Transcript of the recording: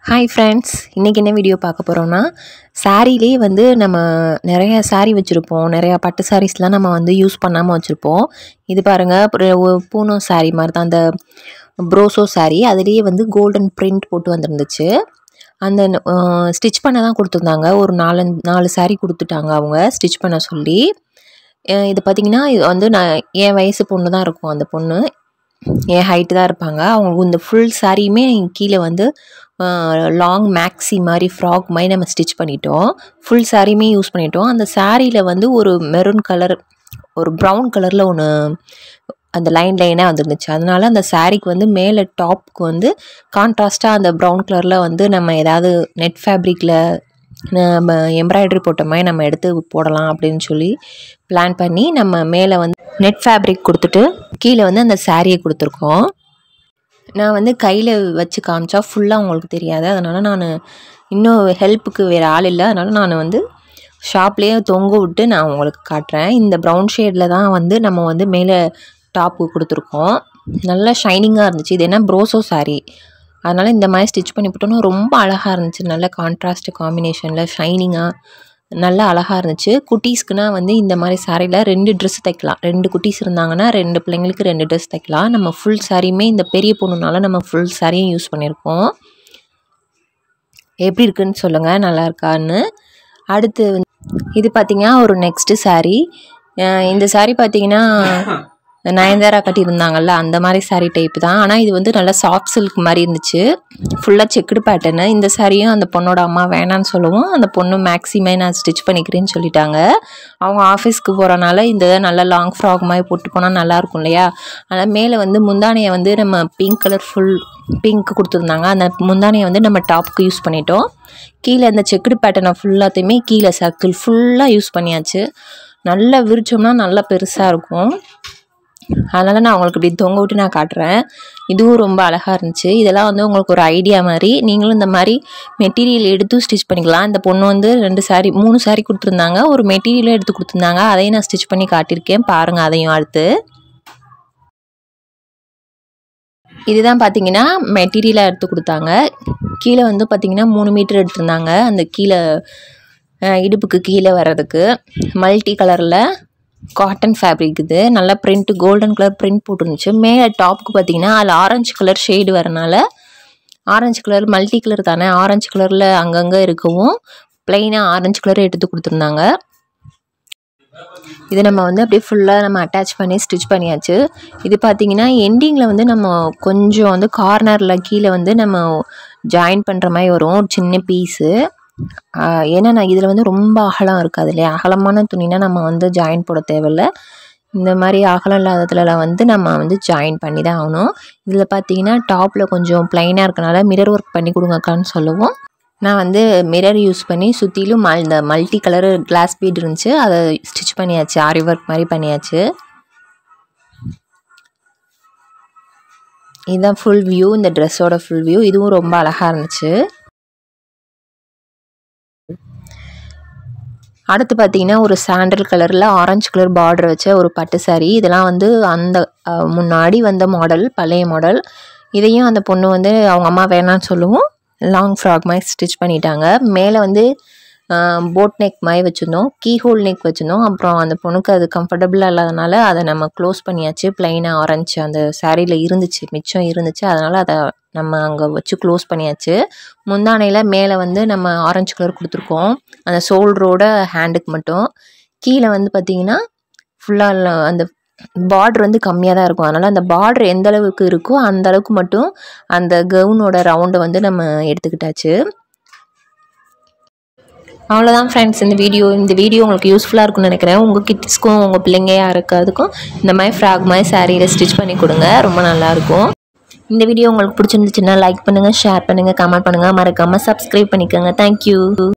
hi friends இன்றைக்கி என்ன video பார்க்க போகிறோன்னா சாரீலே வந்து நம்ம நிறைய saree வச்சுருப்போம் நிறையா பட்டு சாரீஸ்லாம் நம்ம வந்து யூஸ் பண்ணாமல் வச்சுருப்போம் இது பாருங்கள் அப்புறம் ஒரு பூனம் saree மாதிரி தான் அந்த ப்ரோசோ saree அதுலேயே வந்து கோல்டன் print போட்டு வந்திருந்துச்சு அந்த ஸ்டிச் பண்ண தான் கொடுத்துருந்தாங்க ஒரு நாலு நாலு saree கொடுத்துட்டாங்க அவங்க ஸ்டிச் பண்ண சொல்லி அஹ் இது பார்த்திங்கன்னா இது வந்து நான் என் வயசு பொண்ணு தான் இருக்கும் அந்த பொண்ணு என் ஹைட்டு தான் இருப்பாங்க அவங்க இந்த ஃபுல் சாரியுமே கீழே வந்து லாங் மேக்ஸி மாதிரி ஃப்ராக் மாதிரி நம்ம ஸ்டிச் பண்ணிட்டோம் ஃபுல் சாரியுமே யூஸ் பண்ணிட்டோம் அந்த சாரியில் வந்து ஒரு மெரூன் கலர் ஒரு ப்ரௌன் கலரில் ஒன்று அந்த லைன் லைனாக வந்துருந்துச்சு அதனால அந்த சாரீக்கு வந்து மேலே டாப்க்கு வந்து கான்ட்ராஸ்ட்டாக அந்த ப்ரௌன் கலரில் வந்து நம்ம ஏதாவது நெட் ஃபேப்ரிக்கில் நம்ம எம்ப்ராய்டரி போட்ட மாதிரி நம்ம எடுத்து போடலாம் அப்படின்னு சொல்லி பிளான் பண்ணி நம்ம மேலே வந்து நெட் ஃபேப்ரிக் கொடுத்துட்டு கீழே வந்து அந்த சாரியை கொடுத்துருக்கோம் நான் வந்து கையில் வச்சு காமிச்சா ஃபுல்லாக உங்களுக்கு தெரியாது அதனால் நான் இன்னும் ஹெல்ப்புக்கு வேறு ஆள் இல்லை அதனால் நான் வந்து ஷாப்லேயே தொங்க விட்டு நான் உங்களுக்கு காட்டுறேன் இந்த ப்ரௌன் ஷேடில் தான் வந்து நம்ம வந்து மேலே டாப்பு கொடுத்துருக்கோம் நல்லா ஷைனிங்காக இருந்துச்சு இது என்ன ப்ரோசோ saree அதனால் இந்த மாதிரி ஸ்டிச் பண்ணி போட்டோன்னா ரொம்ப அழகாக இருந்துச்சு நல்ல கான்ட்ராஸ்ட் காம்பினேஷனில் ஷைனிங்காக நல்லா அழகாக இருந்துச்சு குட்டீஸ்க்குனா வந்து இந்த மாதிரி சாரியில் ரெண்டு ட்ரெஸ் தைக்கலாம் ரெண்டு குட்டீஸ் இருந்தாங்கன்னா ரெண்டு பிள்ளைங்களுக்கு ரெண்டு ட்ரெஸ் தைக்கலாம் நம்ம ஃபுல் சாரியுமே இந்த பெரிய பொண்ணுனால நம்ம ஃபுல் சாரியும் யூஸ் பண்ணியிருக்கோம் எப்படி இருக்குன்னு சொல்லுங்கள் நல்லா இருக்கான்னு அடுத்து வந்து இது பார்த்தீங்கன்னா ஒரு நெக்ஸ்ட்டு saree அஹ் இந்த saree பார்த்தீங்கன்னா நயன்தாரா கட்டியிருந்தாங்கல்ல அந்த மாதிரி saree டைப் தான் ஆனால் இது வந்து நல்லா சாஃப்ட் சில்க் மாதிரி இருந்துச்சு ஃபுல்லாக செக்குடு பேட்டர்னு இந்த சாரியும் அந்த பொண்ணோட அம்மா வேணான்னு சொல்லவும் அந்த பொண்ணு மேக்ஸிமே நான் ஸ்டிச் பண்ணிக்கிறேன்னு சொல்லிட்டாங்க அவங்க ஆஃபீஸ்க்கு போகிறனால இந்த இதை நல்லா லாங் ஃப்ராக் மாதிரி போட்டு போனால் நல்லாயிருக்கும் இல்லையா அதனால் மேலே வந்து முந்தானையை வந்து நம்ம பிங்க் கலர் ஃபுல் பிங்க் கொடுத்துருந்தாங்க அந்த முந்தானையை வந்து நம்ம டாப்புக்கு யூஸ் பண்ணிட்டோம் கீழே அந்த செக்குடு பேட்டர்னை ஃபுல்லாத்தையுமே கீழே சர்க்கிள் ஃபுல்லாக யூஸ் பண்ணியாச்சு நல்லா விரிச்சோம்னா நல்லா பெருசாக இருக்கும் அதனால் நான் உங்களுக்கு இப்படி தொங்க விட்டு நான் காட்டுறேன் இதுவும் ரொம்ப அழகாக இருந்துச்சு இதெல்லாம் வந்து உங்களுக்கு ஒரு ஐடியா மாதிரி நீங்களும் இந்த மாதிரி மெட்டீரியல் எடுத்து ஸ்டிச் பண்ணிக்கலாம் இந்த பொண்ணு வந்து ரெண்டு saree மூணு saree கொடுத்துருந்தாங்க ஒரு மெட்டீரியலும் எடுத்து கொடுத்துருந்தாங்க அதையும் நான் ஸ்டிச் பண்ணி காட்டியிருக்கேன் பாருங்கள் அதையும் அடுத்து இதுதான் பார்த்தீங்கன்னா மெட்டீரியலாக எடுத்து கொடுத்தாங்க கீழே வந்து பார்த்தீங்கன்னா மூணு மீட்டர் எடுத்திருந்தாங்க அந்த கீழே அஹ், இடுப்புக்கு கீழே வர்றதுக்கு மல்டி கலரில் காட்டன் ஃபேப்ரிக் இது நல்லா பிரிண்ட் கோல்டன் கலர் பிரிண்ட் போட்டுருந்துச்சு மேலே டாப்புக்கு பார்த்தீங்கன்னா அதில் ஆரஞ்சு கலர் ஷேடு வரனால ஆரஞ்சு கலர் மல்டி கலர் தானே ஆரஞ்சு கலரில் அங்கங்கே இருக்கவும் ப்ளைனாக ஆரஞ்சு கலர் எடுத்து கொடுத்துருந்தாங்க இது நம்ம வந்து அப்படியே ஃபுல்லாக நம்ம அட்டாச் பண்ணி ஸ்டிச் பண்ணியாச்சு இது பார்த்தீங்கன்னா எண்டிங்கில் வந்து நம்ம கொஞ்சம் வந்து கார்னரில் கீழே வந்து நம்ம ஜாயின் பண்ணுற மாதிரி வரும் ஒரு சின்ன பீஸு ஏன்னா நான் இதில் வந்து ரொம்ப அகலம் இருக்காது இல்லையா அகலமான துணினா நம்ம வந்து ஜாயின் போட தேவையில்ல இந்த மாதிரி அகலம் இல்லாததுலலாம் வந்து நம்ம வந்து ஜாயின் பண்ணி தான் ஆகணும் இதில் பார்த்தீங்கன்னா டாப்பில் கொஞ்சம் ப்ளைனாக இருக்கனால மிரர் ஒர்க் பண்ணி கொடுங்கக்கான்னு சொல்லுவோம் நான் வந்து மிரர் யூஸ் பண்ணி சுற்றிலும் மல் இந்த மல்டி கலர் கிளாஸ் பீட் இருந்துச்சு அதை ஸ்டிச் பண்ணியாச்சு ஆரி ஒர்க் மாதிரி பண்ணியாச்சு இதுதான் ஃபுல் வியூ இந்த ட்ரெஸ்ஸோட ஃபுல் வியூ இதுவும் ரொம்ப அழகாக இருந்துச்சு அடுத்து பார்த்தீங்கன்னா ஒரு சாண்டல் கலரில் ஆரஞ்சு கலர் பார்டர் வச்ச ஒரு பட்டு saree இதெல்லாம் வந்து அந்த அஹ், முன்னாடி வந்த மாடல் பழைய மாடல் இதையும் அந்த பொண்ணு வந்து அவங்க அம்மா வேணான்னு சொல்லவும் லாங் ஃப்ராக் மாதிரி ஸ்டிச் பண்ணிட்டாங்க மேலே வந்து போட் நெக் மாதிரி வச்சுருந்தோம் கீ ஹோல் நெக் வச்சுருந்தோம் அப்புறம் அந்த பொண்ணுக்கு அது கம்ஃபர்டபுளாக இல்லாதனால அதை நம்ம க்ளோஸ் பண்ணியாச்சு ப்ளைனாக ஆரஞ்சு அந்த சாரியில் இருந்துச்சு மிச்சம் இருந்துச்சு அதனால் அதை நம்ம அங்கே வச்சு க்ளோஸ் பண்ணியாச்சு முந்தானையில் மேலே வந்து நம்ம ஆரஞ்சு கலர் கொடுத்துருக்கோம் அந்த ஷோல்டரோட ஹேண்டுக்கு மட்டும் கீழே வந்து பார்த்திங்கன்னா ஃபுல்லாக அந்த பார்டர் வந்து கம்மியாக தான் இருக்கும் அதனால் அந்த பார்டர் எந்த அளவுக்கு இருக்கோ அந்த அளவுக்கு மட்டும் அந்த கவுனோட ரவுண்டை வந்து நம்ம எடுத்துக்கிட்டாச்சு அவ்வளோதான் ஃப்ரெண்ட்ஸ் இந்த வீடியோ இந்த வீடியோ உங்களுக்கு யூஸ்ஃபுல்லாக இருக்கும்னு நினைக்கிறேன் உங்கள் கிட்ஸ்க்கும் உங்கள் பிள்ளைங்க யாருக்காதுக்கும் இந்த மாதிரி ஃப்ராக் மாதிரி சாரியில் ஸ்டிச் பண்ணி கொடுங்க ரொம்ப நல்லாயிருக்கும் இந்த வீடியோ உங்களுக்கு பிடிச்சிருந்துச்சுன்னா லைக் பண்ணுங்கள் ஷேர் பண்ணுங்கள் கமெண்ட் பண்ணுங்கள் மறக்காமல் சப்ஸ்கிரைப் பண்ணிக்கோங்க தேங்க்யூ